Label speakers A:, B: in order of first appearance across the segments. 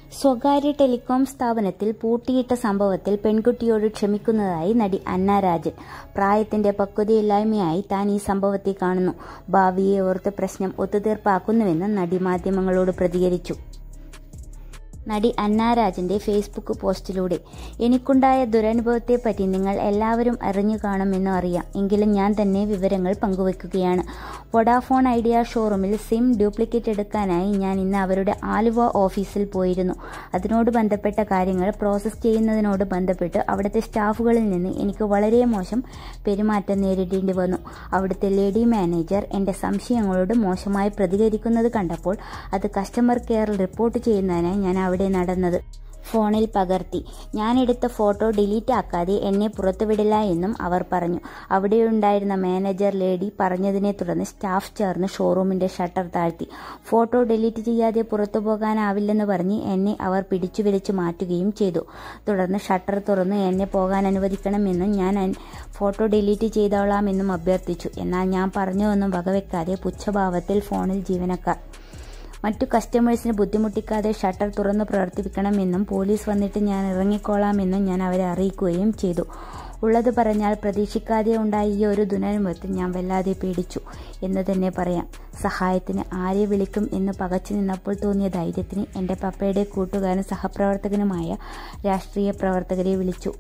A: സ്വകാര്യ ടെലികോം സ്ഥാപനത്തിൽ പൂട്ടിയിട്ട സംഭവത്തിൽ പെൺകുട്ടിയോട് ക്ഷമിക്കുന്നതായി നടി അന്ന രാജൻ പ്രായത്തിന്റെ പക്വതയില്ലായ്മയായി താൻ ഈ സംഭവത്തെ കാണുന്നു ഭാവിയെ ഓർത്ത് പ്രശ്നം ഒത്തുതീർപ്പാക്കുന്നുവെന്ന് നടി മാധ്യമങ്ങളോട് പ്രതികരിച്ചു നടി അന്ന രാജന്റെ ഫേസ്ബുക്ക് പോസ്റ്റിലൂടെ എനിക്കുണ്ടായ ദുരനുഭവത്തെപ്പറ്റി നിങ്ങൾ എല്ലാവരും അറിഞ്ഞു കാണുമെന്നും അറിയാം എങ്കിലും ഞാൻ തന്നെ വിവരങ്ങൾ പങ്കുവയ്ക്കുകയാണ് വൊഡാഫോൺ ഐഡിയ ഷോറൂമിൽ സിം ഡ്യൂപ്ലിക്കേറ്റ് എടുക്കാനായി ഞാൻ ഇന്ന് അവരുടെ ആലുവ ഓഫീസിൽ പോയിരുന്നു അതിനോട് ബന്ധപ്പെട്ട കാര്യങ്ങൾ പ്രോസസ്സ് ചെയ്യുന്നതിനോട് ബന്ധപ്പെട്ട് അവിടുത്തെ സ്റ്റാഫുകളിൽ നിന്ന് എനിക്ക് വളരെ മോശം പെരുമാറ്റം നേരിടേണ്ടി വന്നു അവിടുത്തെ ലേഡി മാനേജർ എൻ്റെ സംശയങ്ങളോട് മോശമായി പ്രതികരിക്കുന്നത് കണ്ടപ്പോൾ അത് കസ്റ്റമർ കെയറിൽ റിപ്പോർട്ട് ചെയ്യുന്നതിനായി ഞാൻ അവിടെ നടന്നത് ഫോണിൽ പകർത്തി ഞാൻ എടുത്ത ഫോട്ടോ ഡിലീറ്റ് ആക്കാതെ എന്നെ പുറത്തുവിടില്ല എന്നും അവർ പറഞ്ഞു അവിടെയുണ്ടായിരുന്ന മാനേജർ ലേഡി പറഞ്ഞതിനെ തുടർന്ന് സ്റ്റാഫ് ചേർന്ന് ഷോറൂമിന്റെ ഷട്ടർ താഴ്ത്തി ഫോട്ടോ ഡിലീറ്റ് ചെയ്യാതെ പുറത്തു പോകാനാവില്ലെന്ന് പറഞ്ഞ് എന്നെ അവർ പിടിച്ചു വലിച്ചു മാറ്റുകയും ചെയ്തു തുടർന്ന് ഷട്ടർ തുറന്ന് എന്നെ പോകാൻ അനുവദിക്കണമെന്നും ഞാൻ ഫോട്ടോ ഡിലീറ്റ് ചെയ്തോളാമെന്നും അഭ്യർത്ഥിച്ചു എന്നാൽ ഞാൻ പറഞ്ഞതൊന്നും വകവെക്കാതെ പുച്ഛഭാവത്തിൽ ഫോണിൽ ജീവനക്കാർ മറ്റു കസ്റ്റമേഴ്സിന് ബുദ്ധിമുട്ടിക്കാതെ ഷട്ടർ തുറന്ന് പ്രവർത്തിപ്പിക്കണമെന്നും പോലീസ് വന്നിട്ട് ഞാൻ ഇറങ്ങിക്കോളാമെന്നും ഞാൻ അവരെ അറിയിക്കുകയും ചെയ്തു ഉള്ളത് പറഞ്ഞാൽ പ്രതീക്ഷിക്കാതെ ഉണ്ടായ ഈ ഒരു ദുരനുഭവത്തിൽ ഞാൻ വല്ലാതെ പേടിച്ചു എന്ന് തന്നെ പറയാം സഹായത്തിന് ആരെ വിളിക്കും എന്ന് പകച്ചു നിന്നപ്പോൾ തോന്നിയ ധൈര്യത്തിന് എൻ്റെ പപ്പയുടെ കൂട്ടുകാരനും സഹപ്രവർത്തകനുമായ രാഷ്ട്രീയ പ്രവർത്തകരെ വിളിച്ചു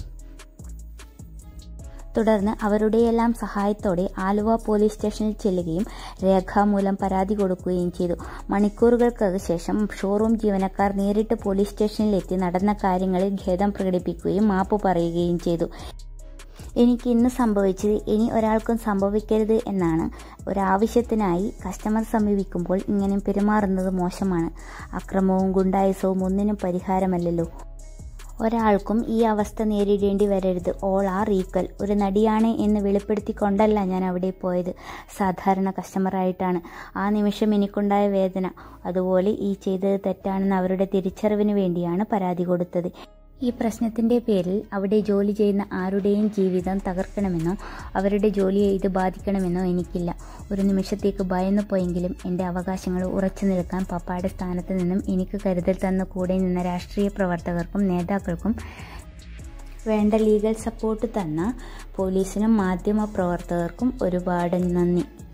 A: തുടർന്ന് അവരുടെയെല്ലാം സഹായത്തോടെ ആലുവ പോലീസ് സ്റ്റേഷനിൽ ചെല്ലുകയും രേഖാമൂലം പരാതി കൊടുക്കുകയും ചെയ്തു മണിക്കൂറുകൾക്ക് ശേഷം ഷോറൂം ജീവനക്കാർ നേരിട്ട് പോലീസ് സ്റ്റേഷനിലെത്തി നടന്ന കാര്യങ്ങളിൽ ഖേദം പ്രകടിപ്പിക്കുകയും മാപ്പ് പറയുകയും ചെയ്തു എനിക്ക് ഇന്ന് സംഭവിച്ചത് ഇനി ഒരാൾക്കും സംഭവിക്കരുത് എന്നാണ് ഒരാവശ്യത്തിനായി കസ്റ്റമർ സമീപിക്കുമ്പോൾ ഇങ്ങനെ പെരുമാറുന്നത് മോശമാണ് അക്രമവും ഗുണ്ടായുസവും ഒന്നിനും പരിഹാരമല്ലല്ലോ ഒരാൾക്കും ഈ അവസ്ഥ നേരിടേണ്ടി വരരുത് ഓൾ ആർ ഈക്വൽ ഒരു നടിയാണ് എന്ന് വെളിപ്പെടുത്തിക്കൊണ്ടല്ല ഞാൻ അവിടെ പോയത് സാധാരണ കസ്റ്റമറായിട്ടാണ് ആ നിമിഷം എനിക്കുണ്ടായ വേദന അതുപോലെ ഈ ചെയ്തത് തെറ്റാണെന്ന് അവരുടെ തിരിച്ചറിവിന് വേണ്ടിയാണ് പരാതി കൊടുത്തത് ഈ പ്രശ്നത്തിന്റെ പേരിൽ അവിടെ ജോലി ചെയ്യുന്ന ആരുടെയും ജീവിതം തകർക്കണമെന്നോ അവരുടെ ജോലിയെ ഇത് ബാധിക്കണമെന്നോ എനിക്കില്ല ഒരു നിമിഷത്തേക്ക് ഭയന്നു പോയെങ്കിലും എൻ്റെ അവകാശങ്ങൾ ഉറച്ചു നിൽക്കാൻ പപ്പായുടെ സ്ഥാനത്ത് നിന്നും എനിക്ക് കരുതൽ തന്ന കൂടെ നിന്ന രാഷ്ട്രീയ പ്രവർത്തകർക്കും നേതാക്കൾക്കും വേണ്ട ലീഗൽ സപ്പോർട്ട് തന്ന പോലീസിനും മാധ്യമ പ്രവർത്തകർക്കും ഒരുപാട് നന്ദി